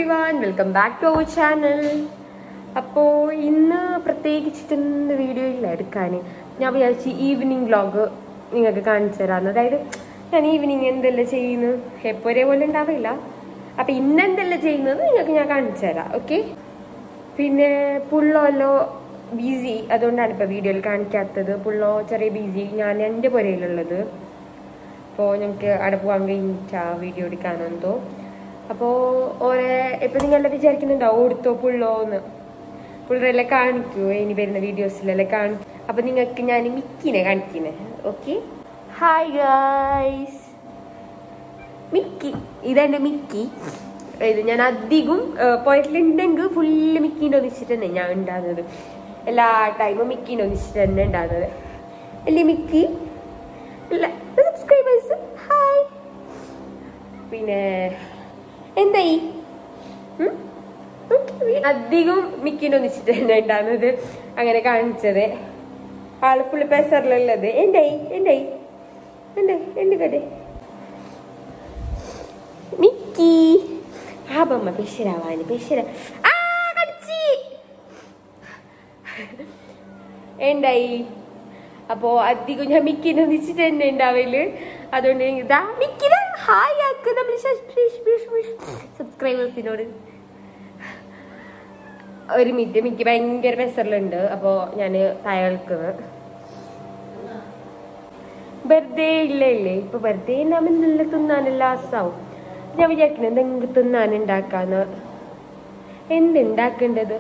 Every everyone welcome back to our channel അപ്പോൾ ഇന്ന് പ്രത്യേകിച്ചിട്ടൊന്ന് video ഇല്ല എടുക്കാൻ ഞാൻ വിചാരിച്ചു ഈവനിങ് വ്ലോഗ് നിങ്ങൾക്ക് കാണിച്ചു തരാമെന്ന് അതായത് ഞാൻ ഈവനിങ് എന്തെല്ലാം ചെയ്യുന്നു എപ്പോൾ ഒരേപോലെ ഉണ്ടാവില്ല അപ്പം ഇന്ന് എന്തെല്ലാം ചെയ്യുന്നത് നിങ്ങൾക്ക് ഞാൻ കാണിച്ചു തരാം ഓക്കെ പിന്നെ പുള്ളോല്ലോ ബിസി അതുകൊണ്ടാണ് ഇപ്പോൾ വീഡിയോയിൽ കാണിക്കാത്തത് പുള്ളോ ചെറിയ ബിസി ഞാൻ എൻ്റെ പുരയിലുള്ളത് അപ്പോൾ ഞങ്ങൾക്ക് അവിടെ പോകാൻ കഴിഞ്ഞിട്ടാ വീഡിയോ എടുക്കാനെന്തോ അപ്പോൾ ഓരോ ഇപ്പം നിങ്ങളെല്ലാം വിചാരിക്കുന്നുണ്ടാവും ഓടുത്തോ പുള്ളോന്ന് പുള്ളരെല്ലാം കാണിക്കൂ ഇനി വരുന്ന വീഡിയോസിലെല്ലാം കാണിക്കും അപ്പം നിങ്ങൾക്ക് ഞാൻ മിക്കിനെ കാണിക്കുന്നത് ഓക്കെ ഹായ് ഗായ്സ് മിക്കി ഇതെന്റെ മിക്കി ഇത് ഞാൻ അധികം പോയിട്ടിലുണ്ടെങ്കിൽ ഫുള്ള് മിക്കീൻ്റെ ഒന്നിച്ചിട്ട് തന്നെ ഞാൻ ഉണ്ടാകുന്നത് എല്ലാ ടൈമും മിക്കീൻ്റെ ഒന്നിച്ചിട്ട് തന്നെ ഉണ്ടാകുന്നത് അല്ലേ മിക്കി സബ്സ്ക്രൈബേഴ്സ് ഹായ് പിന്നെ എന്തായി ഉം? Okay. അധികം മിക്കിൻ്റെ ഒന്നിച്ചിട്ട് തന്നെ ഉണ്ടാകുന്നത് അങ്ങനെ കാണിച്ചത് ആള് ഫുള്ള് പെസറിലുള്ളത് എന്തായി എന്തായി എന്തായി എന്ത് കടേ മിക്കി ആ ബമ്മ പെശരാവാന് പെശര ആ കടിച്ചി എന്തായി അപ്പോ അധികം ഞാൻ മിക്കിനെ ഒന്നിച്ചിട്ട് തന്നെ ഉണ്ടാവല് അതുകൊണ്ട് ഞാൻ ഇതാ മിക്കിനെ ഹായ് ആക്ക് നമ്മൾ സബ്സ്ക്രൈബേഴ്സിനോട് ഒരു മിനിറ്റ് മിക്ക് ഭയങ്കര പെസറിലുണ്ട് അപ്പോ ഞാൻ താഴെ കളിക്കുന്നത് വെറുതെ ഇല്ല ഇല്ലേ ഇപ്പൊ വെറുതെ നമ്മൾ നല്ല തിന്നാനെല്ലാം ആസാവും ഞാൻ വിചാരിക്കുന്നത് എന്തെങ്കിലും തിന്നാൻ ഉണ്ടാക്കാന്ന് എന്തുണ്ടാക്കേണ്ടത്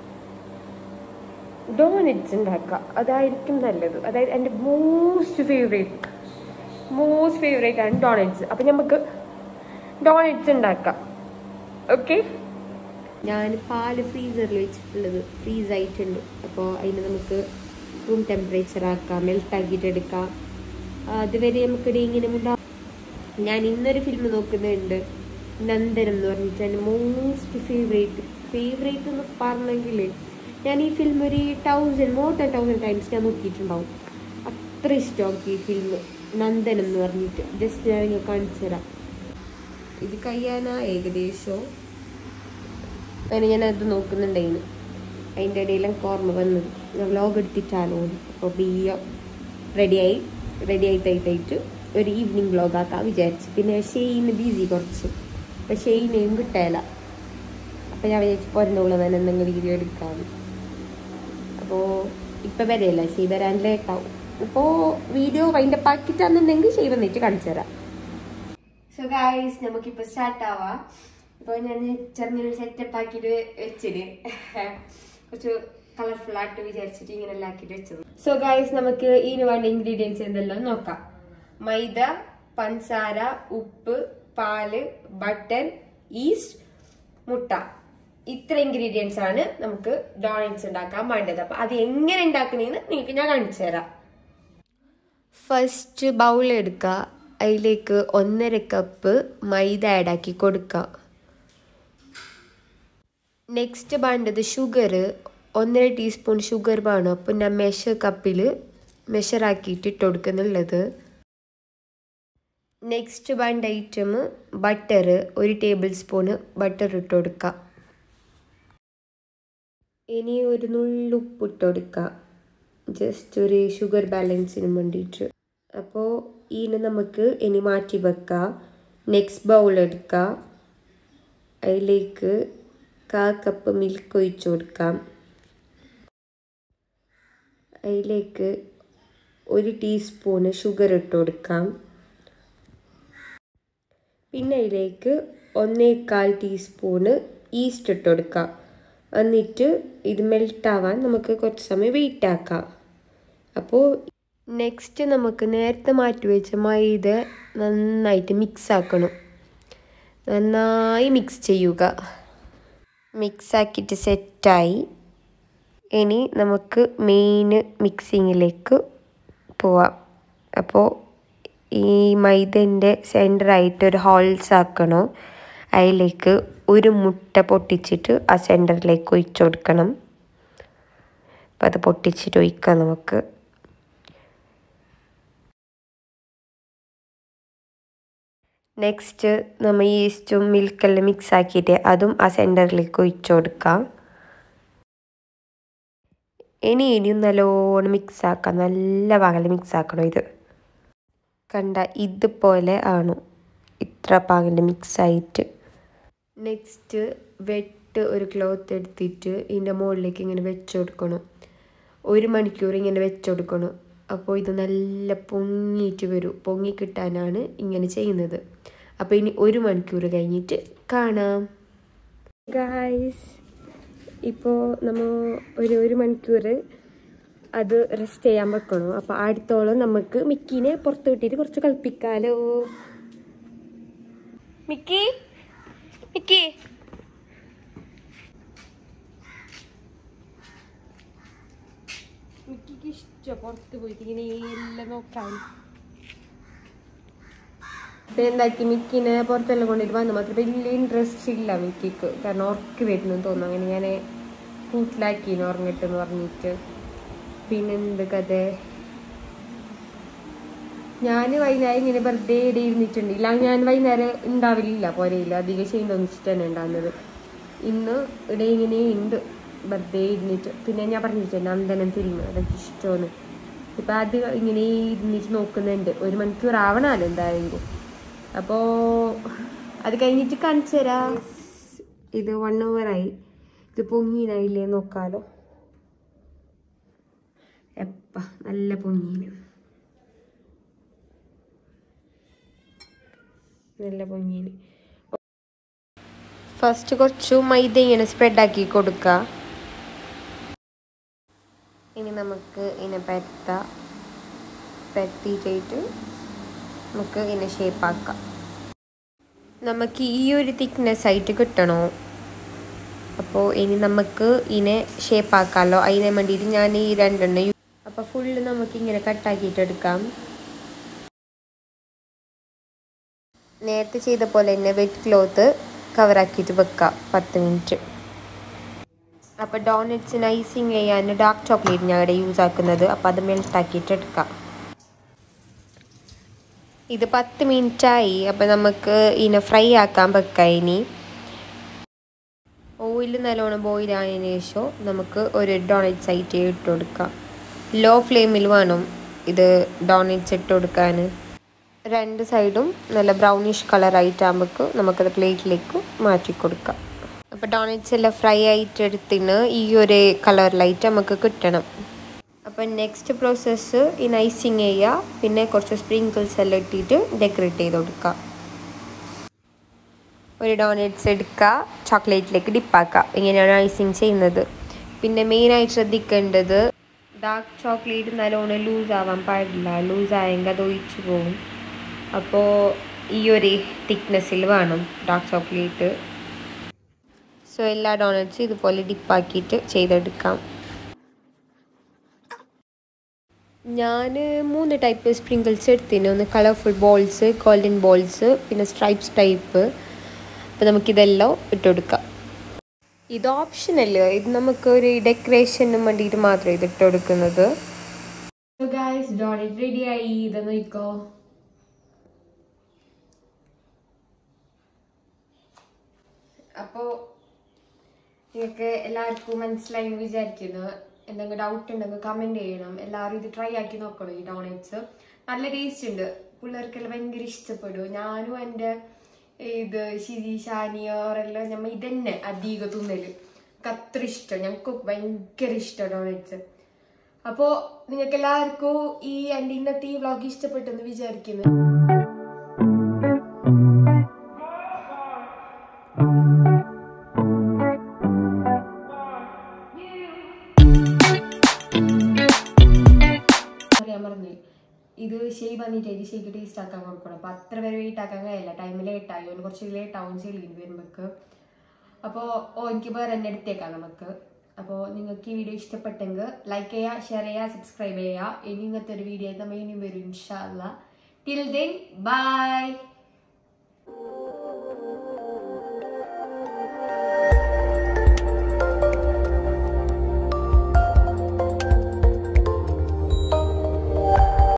ഡോണറ്റ്സ് ഉണ്ടാക്കുക അതായിരിക്കും നല്ലത് അതായത് എൻ്റെ മോസ്റ്റ് ഫേവറേറ്റ് മോസ്റ്റ് ഫേവറേറ്റ് ആണ് ഡോണറ്റ്സ് അപ്പം നമുക്ക് ഡോണറ്റ്സ് ഉണ്ടാക്കാം ഓക്കെ ഞാൻ പാല് ഫ്രീസറിൽ വെച്ചിട്ടുള്ളത് ഫ്രീസ് ആയിട്ടുണ്ട് അപ്പോൾ അതിന് നമുക്ക് റൂം ടെമ്പറേച്ചർ ആക്കാം മെൽറ്റ് ആക്കിയിട്ട് എടുക്കാം അതുവരെ നമുക്കിടെ ഇങ്ങനെ ഉണ്ടാവും ഞാൻ ഇന്നൊരു ഫിലിം നോക്കുന്നുണ്ട് നന്ദനം എന്ന് പറഞ്ഞിട്ട് എൻ്റെ മോസ്റ്റ് ഫേവറേറ്റ് ഫേവറേറ്റ് എന്ന് പറഞ്ഞെങ്കിൽ ഞാൻ ഈ ഫിലിം ഒരു thousand more than thousand times ഞാൻ നോക്കിയിട്ടുണ്ടാവും അത്ര ഇഷ്ടമാക്കി ഈ ഫിലിം നന്ദനം എന്ന് പറഞ്ഞിട്ട് ജസ്റ്റ് ഞാൻ നിങ്ങൾ കാണിച്ചു തരാം ഇത് കഴിയാനാ ഏകദേശം അങ്ങനെ ഞാൻ അത് നോക്കുന്നുണ്ടായിരുന്നു അതിൻ്റെ ഇടയിൽ എനിക്ക് ഓർമ്മ വന്നത് ഞാൻ വ്ലോഗ് എടുത്തിട്ടാലോ അപ്പോൾ ബിയ്യ റെഡിയായി റെഡി ആയിട്ടായിട്ടായിട്ട് ഒരു ഈവനിങ് വ്ലോഗ് ആക്കാൻ വിചാരിച്ചു പിന്നെ ഷെയ്ന് ബിസി കുറച്ച് അപ്പം ഷെയ്നെയും കിട്ടാല അപ്പം ഞാൻ വിചാരിച്ചു പോരുന്നുള്ളൂ ഞാൻ എന്തെങ്കിലും വീഡിയോ എടുക്കാം അപ്പോൾ ഇപ്പം വരെയല്ല ഷെയ് വരാൻ ലേട്ടാവും ഇപ്പോൾ വീഡിയോ വൈൻഡ് അപ്പ് ആക്കിയിട്ടാണെന്നുണ്ടെങ്കിൽ ഷെയ് വന്നിട്ട് കാണിച്ചു തരാം സോ ഗായ്സ് നമുക്കിപ്പോൾ സ്റ്റാർട്ട് ആവാം ഇപ്പോൾ ഞാൻ ചെറിയൊരു സെറ്റപ്പ് ആക്കിയിട്ട് വെച്ചിന് കുറച്ച് കളർഫുൾ ആയിട്ട് വിചാരിച്ചിട്ട് ഇങ്ങനെ എല്ലാം ആക്കിയിട്ട് വെച്ചത് സോ ഗായ്സ് നമുക്ക് ഇതിന് വേണ്ട ഇൻഗ്രീഡിയൻസ് എന്തെല്ലാം നോക്കാം മൈദ പഞ്ചസാര ഉപ്പ് പാല് ബട്ടർ ഈസ്റ്റ് മുട്ട ഇത്ര ഇൻഗ്രീഡിയൻസ് ആണ് നമുക്ക് ഡോണറ്റ്സ് ഉണ്ടാക്കാൻ വേണ്ടത് അപ്പൊ അത് എങ്ങനെ ഉണ്ടാക്കുന്നതെന്ന് നിങ്ങൾക്ക് ഞാൻ കാണിച്ചു തരാം ഫസ്റ്റ് ബൗൾ എടുക്കുക അതിലേക്ക് ഒന്നര കപ്പ് മൈദ ആഡാക്കി കൊടുക്കുക നെക്സ്റ്റ് വേണ്ടത് ഷുഗർ ഒന്നര ടീസ്പൂൺ ഷുഗർ വേണം അപ്പം ഞാൻ മെഷർ കപ്പിൽ മെഷറാക്കിയിട്ട് ഇട്ട് കൊടുക്കുന്നുള്ളത് നെക്സ്റ്റ് വേണ്ട ഐറ്റം ബട്ടർ ഒരു ടേബിൾ സ്പൂണ് ബട്ടർ ഇട്ട് കൊടുക്കുക ഇനി ഒരു നുള്ളുപ്പ് ഇട്ട് കൊടുക്കുക ജസ്റ്റ് ഒരു ഷുഗർ ബാലൻസിന് വേണ്ടിയിട്ട് അപ്പോൾ ഇതിന് നമുക്ക് ഇനി മാറ്റി വെക്കാം നെക്സ്റ്റ് ബൗൾ എടുക്കുക അതിലേക്ക് കാ കപ്പ് മിൽക്ക് ഒഴിച്ചു കൊടുക്കാം അതിലേക്ക് ഒരു ടീസ്പൂണ് ഷുഗർ ഇട്ട് കൊടുക്കാം പിന്നെ അതിലേക്ക് ഒന്നേകാൽ ടീസ്പൂണ് ഈസ്റ്റ് ഇട്ട് കൊടുക്കാം എന്നിട്ട് ഇത് മെൽട്ടാവാൻ നമുക്ക് കുറച്ച് സമയം വെയിറ്റ് ആക്കാം അപ്പോൾ നെക്സ്റ്റ് നമുക്ക് നേരത്തെ മാറ്റി വെച്ച മൈദ നന്നായിട്ട് മിക്സ് ആക്കണം നന്നായി മിക്സ് ചെയ്യുക മിക്സ് ആക്കിയിട്ട് സെറ്റായി ഇനി നമുക്ക് മെയിൻ മിക്സിങ്ങിലേക്ക് പോവാം അപ്പോൾ ഈ മൈദൻ്റെ സെൻറ്ററായിട്ട് ഒരു ഹോൾസ് ആക്കണം അതിലേക്ക് ഒരു മുട്ട പൊട്ടിച്ചിട്ട് ആ സെൻറ്ററിലേക്ക് ഒഴിച്ചു കൊടുക്കണം അപ്പം അത് പൊട്ടിച്ചിട്ട് ഒഴിക്കാം നമുക്ക് നെക്സ്റ്റ് നമ്മൾ ഈസ്റ്റും മിൽക്കെല്ലാം മിക്സ് ആക്കിയിട്ട് അതും ആ സെൻറ്ററിലേക്ക് ഒഴിച്ചു കൊടുക്കാം ഇനി ഇനിയും നല്ലോണം മിക്സ് ആക്കാം നല്ല പാകല് മിക്സ് ആക്കണം ഇത് കണ്ട ഇതുപോലെ ആണ് ഇത്ര പാകല് മിക്സ് ആയിട്ട് നെക്സ്റ്റ് വെട്ട് ഒരു ക്ലോത്ത് എടുത്തിട്ട് ഇതിൻ്റെ മുകളിലേക്ക് ഇങ്ങനെ വെച്ച് കൊടുക്കണം ഒരു മണിക്കൂർ ഇങ്ങനെ വെച്ച് കൊടുക്കണം അപ്പോൾ ഇത് നല്ല പൊങ്ങിയിട്ട് വരും പൊങ്ങി കിട്ടാനാണ് ഇങ്ങനെ ചെയ്യുന്നത് അപ്പോൾ ഇനി ഒരു മണിക്കൂർ കഴിഞ്ഞിട്ട് കാണാം ഗായ്സ് ഇപ്പോൾ നമ്മൾ ഒരു ഒരു മണിക്കൂർ അത് റെസ്റ്റ് ചെയ്യാൻ വെക്കണം അപ്പോൾ അടുത്തോളം നമുക്ക് മിക്കീനെ പുറത്ത് വിട്ടിട്ട് കുറച്ച് കളിപ്പിക്കാലോ മിക്കി മിക്കി മിക്കിക്ക് ഇഷ്ടം പുറത്ത് പോയിട്ട് ഇങ്ങനെ എല്ലാം നോക്കാൻ എന്താക്കി മിക്കിനെ പുറത്തെല്ലാം കൊണ്ടിട്ട് വന്ന് മാത്രം വലിയ ഇൻട്രസ്റ്റ് ഇല്ല മിക്കിക്ക് കാരണം ഉറക്ക് വരുന്നു തോന്നുന്നു അങ്ങനെ ഞാൻ കൂട്ടിലാക്കിന് ഉറങ്ങിട്ടെന്ന് പറഞ്ഞിട്ട് പിന്നെന്ത് കഥ ഞാൻ വൈകുന്നേരം ഇങ്ങനെ വെറുതെ ഇവിടെ ഇരുന്നിട്ടുണ്ട് ഇല്ല ഞാൻ വൈകുന്നേരം ഉണ്ടാവില്ല പോരയില്ല അധികം ചെയ്യുന്നതെന്ന് വെച്ചിട്ട് തന്നെ ഉണ്ടാകുന്നത് ഇന്ന് ഇവിടെ ഇങ്ങനെ ഉണ്ട് വെറുതെ ഇരുന്നിട്ട് പിന്നെ ഞാൻ പറഞ്ഞിട്ടുണ്ട് നന്ദനം ഫിലിം അതൊക്കെ ഇഷ്ടമാണ് ഇപ്പം അത് ഇങ്ങനെ ഇരുന്നിട്ട് നോക്കുന്നുണ്ട് ഒരു മണിക്കൂർ ആവണമല്ലോ എന്തായാലും അപ്പോൾ അത് കഴിഞ്ഞിട്ട് കാണിച്ചു തരാം ഇത് വൺ ആയി ഇത് പൊങ്ങീനായില്ലേ നോക്കാലോ എപ്പ നല്ല പൊങ്ങീന് നല്ല പൊങ്ങീന് ഫസ്റ്റ് കുറച്ച് മൈദ ഇങ്ങനെ സ്പ്രെഡാക്കി കൊടുക്കുക ഇനി നമുക്ക് ഇതിനെ പരത്ത പരത്തിയിട്ട് നമുക്ക് ഇതിനെ ഷേപ്പാക്കാം നമുക്ക് ഈ ഒരു തിക്നെസ് ആയിട്ട് കിട്ടണോ അപ്പോൾ ഇനി നമുക്ക് ഇതിനെ ഷേപ്പാക്കാമല്ലോ അതിനെ വേണ്ടിയിട്ട് ഞാൻ ഈ രണ്ടെണ്ണം അപ്പോൾ ഫുള്ള് നമുക്ക് ഇങ്ങനെ കട്ടാക്കിയിട്ട് എടുക്കാം നേരത്തെ ചെയ്ത പോലെ തന്നെ വെറ്റ് ക്ലോത്ത് കവറാക്കിയിട്ട് വെക്കാം പത്ത് മിനിറ്റ് അപ്പോൾ ഡോണറ്റ്സിന് ഐസിങ് ചെയ്യാൻ ഡാർക്ക് ചോക്ലേറ്റ് ഞാൻ ഇവിടെ യൂസ് ആക്കുന്നത് അപ്പോൾ അത് മെൽട്ടാക്കിയിട്ട് എടുക്കാം ഇത് പത്ത് മിനിറ്റായി അപ്പോൾ നമുക്ക് ഇതിനെ ഫ്രൈ ആക്കാൻ വെക്കാം ഇനി ഓയിൽ നല്ലോണം ബോയിൽ ആയതിനു ശേഷം നമുക്ക് ഒരു ഡോണറ്റ്സ് ആയിട്ട് ഇട്ട് കൊടുക്കാം ലോ ഫ്ലെയിമിൽ വേണം ഇത് ഡോണറ്റ്സ് ഇട്ട് കൊടുക്കാൻ രണ്ട് സൈഡും നല്ല ബ്രൗണിഷ് കളറായിട്ടാകുമ്പോൾ നമുക്കത് പ്ലേറ്റിലേക്ക് മാറ്റി കൊടുക്കാം അപ്പോൾ ഡോണറ്റ്സ് എല്ലാം ഫ്രൈ ആയിട്ട് എടുത്തിന് ഈ ഒരു കളറിലായിട്ട് നമുക്ക് കിട്ടണം അപ്പം നെക്സ്റ്റ് പ്രോസസ്സ് ഈ നൈസിങ് ചെയ്യുക പിന്നെ കുറച്ച് സ്പ്രിങ്കിൾസ് എല്ലാം ഇട്ടിട്ട് ഡെക്കറേറ്റ് ചെയ്ത് കൊടുക്കുക ഒരു ഡോണറ്റ്സ് എടുക്കുക ചോക്ലേറ്റിലേക്ക് ഡിപ്പാക്കുക ഇങ്ങനെയാണ് ഐസിങ് ചെയ്യുന്നത് പിന്നെ മെയിനായിട്ട് ശ്രദ്ധിക്കേണ്ടത് ഡാർക്ക് ചോക്ലേറ്റ് നല്ലോണം ലൂസ് ആവാൻ പാടില്ല ലൂസ് ആയെങ്കിൽ അത് ഒഴിച്ചു പോകും അപ്പോൾ ഈ ഒരു തിക്നെസ്സിൽ വേണം ഡാർക്ക് ചോക്ലേറ്റ് സോ എല്ലാ ഡോണറ്റ്സും ഇതുപോലെ ഡിപ്പാക്കിയിട്ട് ചെയ്തെടുക്കാം ഞാൻ മൂന്ന് ടൈപ്പ് സ്പ്രിങ്കിൾസ് എടുത്തിന് ഒന്ന് കളർഫുൾ ബോൾസ് ഗോൾഡൻ ബോൾസ് പിന്നെ സ്ട്രൈപ്സ് ടൈപ്പ് അപ്പോൾ നമുക്കിതെല്ലാം ഇട്ടുകൊടുക്കാം ഇത് ഓപ്ഷനല്ല ഇത് നമുക്ക് ഒരു ഡെക്കറേഷന് വേണ്ടിയിട്ട് മാത്രം ഇത് ഇട്ട് കൊടുക്കുന്നത് ഗായ്സ് ഡോണറ്റ് റെഡി ആയി ഇത് നോക്കോ അപ്പോൾ നിങ്ങൾക്ക് എല്ലാവർക്കും മനസ്സിലായി എന്ന് വിചാരിക്കുന്നു എന്തെങ്കിലും ഡൗട്ട് ഉണ്ടെങ്കിൽ കമൻറ്റ് ചെയ്യണം എല്ലാവരും ഇത് ട്രൈ ആക്കി നോക്കണം ഈ ഡോണറ്റ്സ് നല്ല ടേസ്റ്റ് ഉണ്ട് പിള്ളേർക്കെല്ലാം ഭയങ്കര ഇഷ്ടപ്പെടും ഞാനും എൻ്റെ ഇത് ഷിജി ഷാനിയോറെല്ലാം ഞമ്മ ഇതന്നെ അധികം തിന്നല് എനിക്ക് അത്ര ഇഷ്ടം ഞങ്ങൾക്ക് ഭയങ്കര ഇഷ്ടം ഡോണറ്റ്സ് അപ്പോൾ നിങ്ങൾക്ക് എല്ലാവർക്കും ഈ എൻ്റെ ഇന്നത്തെ ഈ വ്ളോഗ് ഇഷ്ടപ്പെട്ടെന്ന് വിചാരിക്കുന്നു പറയാൻ പറഞ്ഞു ഇത് ഷെയ് വന്നിട്ട് ഇത് ഷെയ്ക്ക് ടേസ്റ്റ് ആക്കാൻ കൊടുക്കണം അപ്പം അത്ര പേര് വെയിറ്റ് ആക്കാൻ കഴിയില്ല ടൈം ലേറ്റ് ആയി ഒന്ന് കുറച്ച് ലേറ്റ് ആവും ചെളിയിൽ വരുമ്പോൾക്ക് അപ്പോൾ ഓ എനിക്ക് വേറെ തന്നെ എടുത്തേക്കാം നമുക്ക് അപ്പോൾ നിങ്ങൾക്ക് ഈ വീഡിയോ ഇഷ്ടപ്പെട്ടെങ്കിൽ ലൈക്ക് ചെയ്യുക ഷെയർ ചെയ്യുക സബ്സ്ക്രൈബ് ചെയ്യുക ഇനി ഇങ്ങനത്തെ ഒരു വീഡിയോ നമ്മൾ ഇനിയും വരും ഇൻഷാല്ല ടിൽ ദെൻ ബൈ